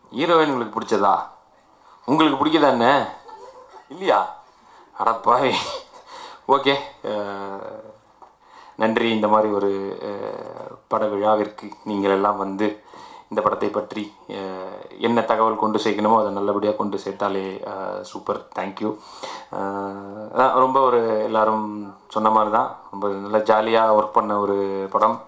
heroine உங்களுக்கு பிடிச்சதா உங்களுக்கு பிடிக்குதா என்ன இல்லையா அடப்பாய் ஓகே நன்றி இந்த மாதிரி ஒரு அஹ், பட விழாவிற்கு நீங்கள் எல்லாம் வந்து இந்த படத்தை பற்றி அஹ், என்ன தகவல் கொண்டு சேர்க்கணுமோ அதை நல்லபடியாக கொண்டு சேர்த்தாலே சூப்பர் தேங்க்யூ ரொம்ப ஒரு எல்லாரும் சொன்ன மாதிரி தான் ரொம்ப நல்லா ஜாலியாக ஒர்க் பண்ண ஒரு படம்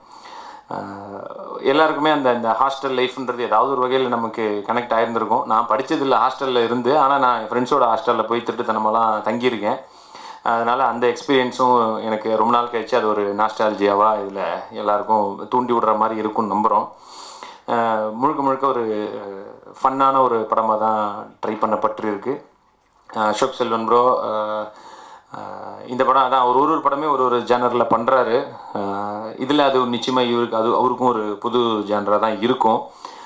ஆஹ் எல்லாருக்குமே அந்த இந்த ஹாஸ்டல் லைஃப்ன்றது ஏதாவது ஒரு வகையில் நமக்கு கனெக்ட் ஆயிருந்திருக்கும் நான் படித்ததில்ல ஹாஸ்டலில் இருந்து ஆனால் நான் என் ஃப்ரெண்ட்ஸோட ஹாஸ்டலில் போய் திருட்டுத்தனமெல்லாம் தங்கியிருக்கேன் அதனால் அந்த எக்ஸ்பீரியன்ஸும் எனக்கு ரொம்ப நாள் கழிச்சு அது ஒரு நாஸ்டாலஜியாவாக இதில் எல்லாருக்கும் தூண்டி விடுற மாதிரி இருக்கும்னு நம்புகிறோம் ஆஹ் முழுக்க முழுக்க ஒரு ஃபன்னான ஒரு படமாக தான் ட்ரை பண்ணப்பட்டிருக்கு ஆஹ் அசோக் செல்வன் ப்ரோ இந்த படம் அதான் ஒரு ஒரு ஒரு படமே ஒரு ஒரு ஜேனரில் பண்ணுறாரு இதில் அது நிச்சயமாக இவருக்கு அது அவருக்கும் ஒரு புது ஜேனராக தான் இருக்கும்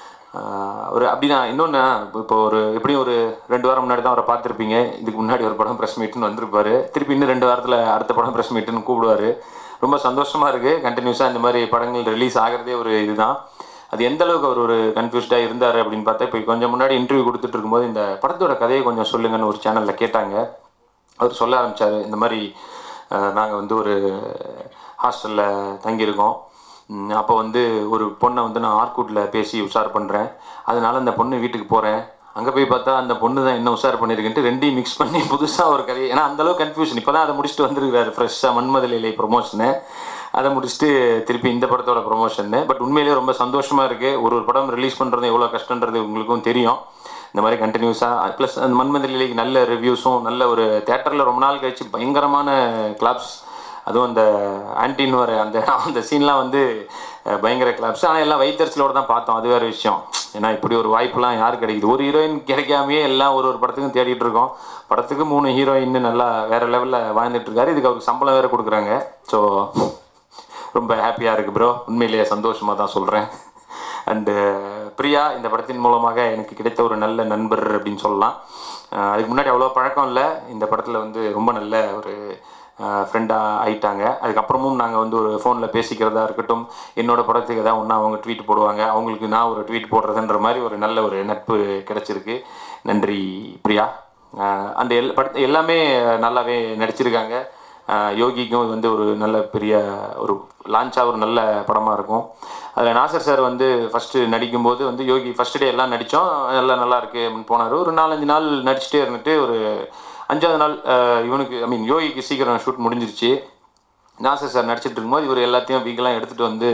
ஆஹ் ஒரு அப்படிதான் இன்னொன்று இப்போ ஒரு எப்படியும் ஒரு ரெண்டு வாரம் முன்னாடி தான் அவரை பார்த்துருப்பீங்க இதுக்கு முன்னாடி ஒரு படம் ப்ரெஸ் மீட்னு வந்திருப்பாரு திருப்பி இன்னும் ரெண்டு வாரத்தில் அடுத்த படம் ப்ரெஸ் மீட்னு கூப்பிடுவாரு ரொம்ப சந்தோஷமாக இருக்குது கண்டினியூஸாக இந்த மாதிரி படங்கள் ரிலீஸ் ஆகிறதே ஒரு இதுதான் அது எந்த அளவுக்கு அவர் ஒரு கன்ஃபியூஸ்டாக இருந்தார் அப்படின்னு பார்த்தா இப்போ கொஞ்சம் முன்னாடி இன்டர்வியூ கொடுத்துட்டு இருக்கும்போது இந்த படத்தோட கதையை கொஞ்சம் சொல்லுங்கன்னு ஒரு சேனலில் கேட்டாங்க அவர் சொல்ல ஆரம்பித்தார் இந்த மாதிரி நாங்கள் வந்து ஒரு ஹாஸ்டலில் தங்கியிருக்கோம் ம், அப்போ வந்து ஒரு பொண்ணை வந்து நான் ஆர்கூட்டில் பேசி உஷார் பண்ணுறேன் அதனால அந்த பொண்ணு வீட்டுக்கு போகிறேன் அங்கே போய் பார்த்தா அந்த பொண்ணு தான் என்ன உஷார் பண்ணியிருக்குன்ட்டு ரெண்டையும் மிக்ஸ் பண்ணி புதுசாக ஒரு கதையை ஏன்னா அந்தளவுக்கு கன்ஃபியூஷன் இப்போ தான் அதை முடிச்சுட்டு வந்திருக்காரு ஃப்ரெஷ்ஷாக மன்மதலிலை ப்ரொமோஷனு அதை முடிச்சுட்டு திருப்பி இந்த படத்தோட ப்ரொமோஷன்னு பட் உண்மையிலேயே ரொம்ப சந்தோஷமாக இருக்குது ஒரு ஒரு படம் ரிலீஸ் பண்ணுறது எவ்வளோ கஷ்டன்றது உங்களுக்கும் தெரியும் இந்த மாதிரி கண்டினியூஸாக ப்ளஸ் அந்த மன்மதலிலைக்கு நல்ல ரிவ்யூஸும் நல்ல ஒரு தேட்டரில் ரொம்ப நாள் கழிச்சு பயங்கரமான கிளாப்ஸ் அதுவும் அந்த ஆன்டின்னு வர அந்த அந்த சீன்லாம் வந்து அஹ், பயங்கர கிளாப்ஸ் ஆனால் எல்லாம் வைத்தறிச்சலோட தான் பார்த்தோம் அது வேறு விஷயம் ஏன்னா இப்படி ஒரு வாய்ப்புலாம் யார் கிடைக்குது ஒரு ஹீரோயின் கிடைக்காமையே எல்லாம் ஒரு ஒரு படத்துக்கும் தேடிட்டு இருக்கோம் படத்துக்கு மூணு ஹீரோயின் நல்லா வேற லெவலில் வாழ்ந்துட்டு இருக்காரு இதுக்கு அவருக்கு சம்பளம் வேறு கொடுக்குறாங்க ஸோ ரொம்ப ஹாப்பியாக இருக்குது ப்ரோ உண்மையிலேயே சந்தோஷமாக தான் சொல்கிறேன் அண்டு பிரியா இந்த படத்தின் மூலமாக எனக்கு கிடைத்த ஒரு நல்ல நண்பர் அப்படின்னு சொல்லலாம் அஹ் அதுக்கு முன்னாடி அவ்வளோ பழக்கம் இல்லை இந்த படத்தில் வந்து ரொம்ப நல்ல ஒரு ஃப்ரெண்டாக ஆயிட்டாங்க அதுக்கப்புறமும் நாங்கள் வந்து ஒரு ஃபோனில் பேசிக்கிறதா இருக்கட்டும் என்னோட படத்துக்கு ஏதாவது ஒன்றா அவங்க ட்வீட் போடுவாங்க அவங்களுக்கு நான் ஒரு ட்வீட் போடுறதுன்ற மாதிரி ஒரு நல்ல ஒரு நட்பு கிடச்சிருக்கு நன்றி பிரியா அஹ் அந்த எல் படத்து எல்லாமே நல்லாவே நடிச்சிருக்காங்க அஹ் யோகிக்கும் இது வந்து ஒரு நல்ல பெரிய ஒரு லான்ச்சாக ஒரு நல்ல படமாக இருக்கும் அதில் நாசர் சார் வந்து ஃபஸ்ட்டு நடிக்கும்போது வந்து யோகி ஃபஸ்ட் டே எல்லாம் நடித்தோம் எல்லாம் நல்லா இருக்கு அப்படின்னு போனார் ஒரு நாலஞ்சு நாள் நடிச்சுட்டே இருந்துட்டு ஒரு அஞ்சாவது நாள் அஹ் இவனுக்கு ஐ மீன் யோகிக்கு சீக்கிரம் ஷூட் முடிஞ்சிருச்சு நாசர் சார் நடிச்சிட்டு இருக்கும்போது இவர் எல்லாத்தையும் வீக்கெல்லாம் எடுத்துகிட்டு வந்து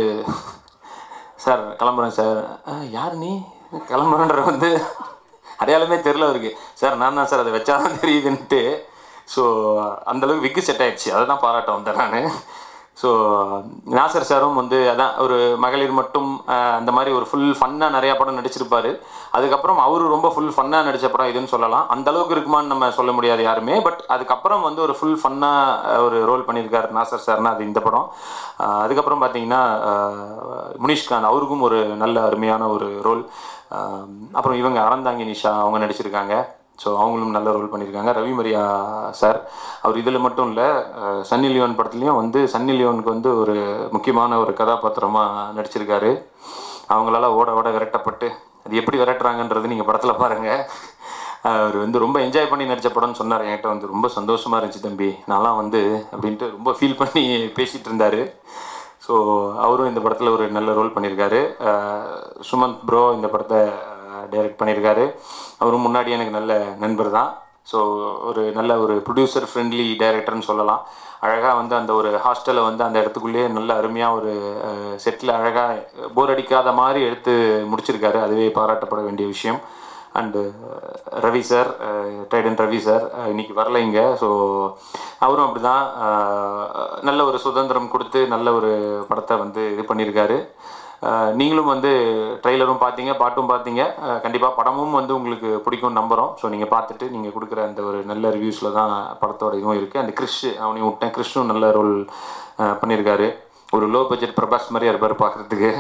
சார் கிளம்புறேன் சார் "அஹ், யார் நீ கிளம்புறன்ற வந்து அடையாளமே தெரில அவருக்கு சார் நான் தான் சார் அதை வச்சாதான் தெரியுதுன்ட்டு ஸோ அந்தளவுக்கு விக்கு செட் ஆயிடுச்சு அதை தான் பாராட்ட வந்தேன் நான் ஸோ நாசர் சாரும் வந்து அதான் ஒரு மகளிர் மட்டும் அஹ், அந்த மாதிரி ஒரு ஃபுல் ஃபன்னாக நிறையா படம் நடிச்சிருப்பாரு அதுக்கப்புறம் அவரு ரொம்ப ஃபுல் ஃபன்னாக நடித்த படம் இதுன்னு சொல்லலாம் அந்த அளவுக்கு இருக்குமான்னு நம்ம சொல்ல முடியாது யாருமே பட் அதுக்கப்புறம் வந்து ஒரு ஃபுல் ஃபன்னாக ஒரு ரோல் பண்ணியிருக்காரு நாசர் சார்னா அது இந்த படம் அஹ், அதுக்கப்புறம் பார்த்தீங்கன்னா அஹ், முனிஷ்கான் அவருக்கும் ஒரு நல்ல அருமையான ஒரு ரோல் அப்புறம் இவங்க அறந்தாங்கி நிஷா அவங்க நடிச்சிருக்காங்க ஸோ அவங்களும் நல்ல ரோல் பண்ணியிருக்காங்க ரவி மரியா சார் அவர் இதில் மட்டும் இல்லை சன்னி லியோன் படத்துலையும் வந்து சன்னி லியோனுக்கு வந்து ஒரு முக்கியமான ஒரு கதாபாத்திரமாக நடிச்சிருக்காரு அவங்களால ஓட ஓட விரட்டப்பட்டு அது எப்படி விரட்டுறாங்கன்றது நீங்கள் படத்தில் பாருங்கள் அவர் வந்து ரொம்ப என்ஜாய் பண்ணி நடித்த படம்னு சொன்னார் என்கிட்ட வந்து ரொம்ப சந்தோஷமாக இருந்துச்சு தம்பி நான்லாம் வந்து அப்படின்ட்டு ரொம்ப ஃபீல் பண்ணி பேசிகிட்டு இருந்தார் ஸோ அவரும் இந்த படத்தில் ஒரு நல்ல ரோல் பண்ணியிருக்காரு அஹ் சுமந்த் ப்ரோ இந்த படத்தை டைரக்ட் பண்ணியிருக்காரு அவரும் முன்னாடி எனக்கு நல்ல நண்பர் தான் ஸோ ஒரு நல்ல ஒரு ப்ரொடியூசர் ஃப்ரெண்ட்லி டைரக்டர்னு சொல்லலாம் அழகாக வந்து அந்த ஒரு ஹாஸ்டலை வந்து அந்த இடத்துக்குள்ளேயே நல்ல அருமையாக ஒரு செட்டில் அழகாக போர் அடிக்காத மாதிரி எடுத்து முடிச்சிருக்காரு அதுவே பாராட்டப்பட வேண்டிய விஷயம் and Ravi sir Titan Ravi sir இன்னைக்கு வரல இங்கே ஸோ அவரும் அப்படி தான் நல்ல ஒரு சுதந்திரம் கொடுத்து நல்ல ஒரு படத்தை வந்து இது பண்ணியிருக்காரு அஹ் நீங்களும் வந்து ட்ரெய்லரும் பார்த்தீங்க பாட்டும் பார்த்தீங்க கண்டிப்பாக படமும் வந்து உங்களுக்கு பிடிக்கும் நம்புகிறோம் ஸோ நீங்கள் பார்த்துட்டு நீங்கள் கொடுக்குற அந்த ஒரு நல்ல ரிவ்யூஸில் தான் படத்தோட இதுவும் இருக்குது அந்த கிறிஷ் அவனையும் விட்டேன் கிறிஷும் நல்ல ரோல் பண்ணியிருக்காரு ஒரு லோ பட்ஜெட் பிரபாஸ் மாதிரியா இருப்பார் பார்க்குறதுக்கு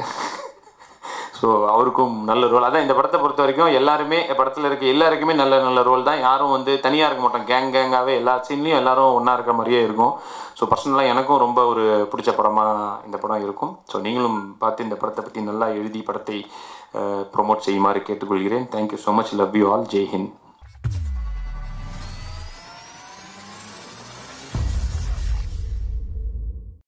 ஸோ அவருக்கும் நல்ல ரோல் அதான் இந்த படத்தை பொறுத்த வரைக்கும் எல்லாருமே படத்தில் இருக்க எல்லாருக்குமே நல்ல நல்ல ரோல் தான் யாரும் வந்து தனியாக இருக்க மாட்டோம் கேங் கேங்காகவே எல்லா சீன்லையும் எல்லாரும் ஒன்றா இருக்கிற மாதிரியே இருக்கும் ஸோ பர்சனலாக எனக்கும் ரொம்ப ஒரு பிடிச்ச படமாக இந்த படம் இருக்கும் ஸோ நீங்களும் பார்த்து இந்த படத்தை பற்றி நல்லா எழுதி படத்தை ப்ரொமோட் செய்யுமாறு கேட்டுக்கொள்கிறேன் thank you so much love you all Jai Hind